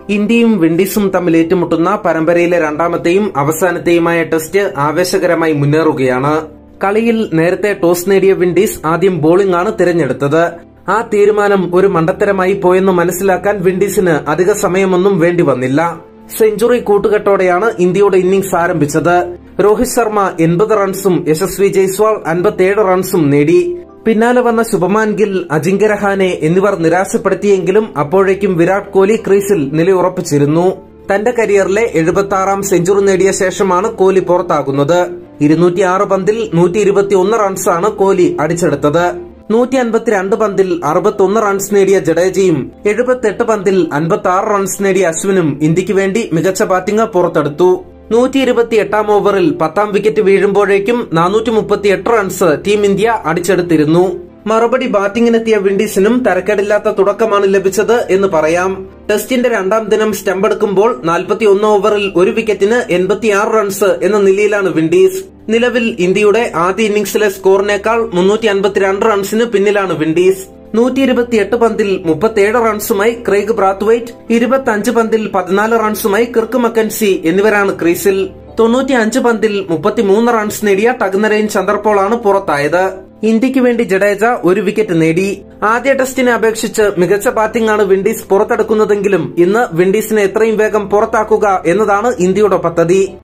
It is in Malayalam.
ഇന്ത്യയും വിൻഡീസും തമ്മിൽ ഏറ്റുമുട്ടുന്ന പരമ്പരയിലെ രണ്ടാമത്തെയും അവസാനത്തെയുമായ ടെസ്റ്റ് ആവേശകരമായി മുന്നേറുകയാണ് കളിയിൽ നേരത്തെ ടോസ് നേടിയ വിൻഡീസ് ആദ്യം ബോളിംഗ് ആണ് തിരഞ്ഞെടുത്തത് ആ തീരുമാനം ഒരു മണ്ടത്തരമായി പോയെന്ന് മനസ്സിലാക്കാൻ വിൻഡീസിന് അധിക സമയമൊന്നും വേണ്ടി വന്നില്ല സെഞ്ചുറി കൂട്ടുകെട്ടോടെയാണ് ഇന്ത്യയുടെ ഇന്നിംഗ്സ് ആരംഭിച്ചത് രോഹിത് ശർമ്മ എൺപത് റൺസും യശസ്വി ജയ്സ്വാൾ അൻപത്തിയേഴ് റൺസും നേടി പിന്നാലെ വന്ന ശുഭമാൻ ഗിൽ അജിങ്ക്യ രഹാനെ എന്നിവർ നിരാശപ്പെടുത്തിയെങ്കിലും അപ്പോഴേക്കും വിരാട് കോഹ്ലി ക്രീസിൽ നിലയുറപ്പിച്ചിരുന്നു തന്റെ കരിയറിലെ എഴുപത്തി ആറാം സെഞ്ചുറി നേടിയ ശേഷമാണ് കോഹ്ലി പുറത്താകുന്നത് ഇരുന്നൂറ്റിയാറ് പന്തിൽ നൂറ്റി ഇരുപത്തിയൊന്ന് റൺസാണ് കോഹ്ലി അടിച്ചെടുത്തത് നൂറ്റി അൻപത്തിരണ്ട് പന്തിൽ അറുപത്തൊന്ന് റൺസ് നേടിയ ജഡേജയും എഴുപത്തെട്ട് പന്തിൽ അൻപത്തി ആറ് റൺസ് നേടിയ അശ്വിനും ഇന്ത്യക്ക് വേണ്ടി മികച്ച ബാറ്റിംഗ് പുറത്തെടുത്തു നൂറ്റി ഇരുപത്തി എട്ടാം ഓവറിൽ പത്താം വിക്കറ്റ് വീഴുമ്പോഴേക്കും നാനൂറ്റി മുപ്പത്തി എട്ട് റൺസ് ടീം ഇന്ത്യ അടിച്ചെടുത്തിരുന്നു മറുപടി ബാറ്റിംഗിനെത്തിയ വിൻഡീസിനും തരക്കേടില്ലാത്ത തുടക്കമാണ് ലഭിച്ചത് എന്ന് പറയാം ടെസ്റ്റിന്റെ രണ്ടാം ദിനം സ്റ്റമ്പെടുക്കുമ്പോൾ നാൽപ്പത്തിയൊന്ന് ഓവറിൽ ഒരു വിക്കറ്റിന് എൺപത്തിയാറ് റൺസ് എന്ന നിലയിലാണ് വിൻഡീസ് നിലവിൽ ഇന്ത്യയുടെ ആദ്യ ഇന്നിംഗ്സിലെ സ്കോറിനേക്കാൾ മുന്നൂറ്റി അൻപത്തിരണ്ട് റൺസിന് പിന്നിലാണ് വിൻഡീസ് നൂറ്റി ഇരുപത്തിയെട്ട് പന്തിൽ മുപ്പത്തിയേഴ് റൺസുമായി ക്രെയ്ഗ് ബ്രാത്ത്വൈറ്റ് ഇരുപത്തിയഞ്ച് പന്തിൽ പതിനാല് റൺസുമായി കിർക്ക് മക്കൻസി എന്നിവരാണ് ക്രീസിൽ തൊണ്ണൂറ്റി അഞ്ച് പന്തിൽ മുപ്പത്തിമൂന്ന് റൺസ് നേടിയ ടഗ്നരൈൻ ചന്ദ്രപോളാണ് പുറത്തായത് ഇന്ത്യക്ക് വേണ്ടി ജഡേജ ഒരു വിക്കറ്റ് നേടി ആദ്യ ടെസ്റ്റിനെ അപേക്ഷിച്ച് മികച്ച ബാറ്റിംഗ് ആണ് വിൻഡീസ് പുറത്തെടുക്കുന്നതെങ്കിലും ഇന്ന് വിൻഡീസിനെ എത്രയും വേഗം പുറത്താക്കുക എന്നതാണ് ഇന്ത്യയുടെ പദ്ധതി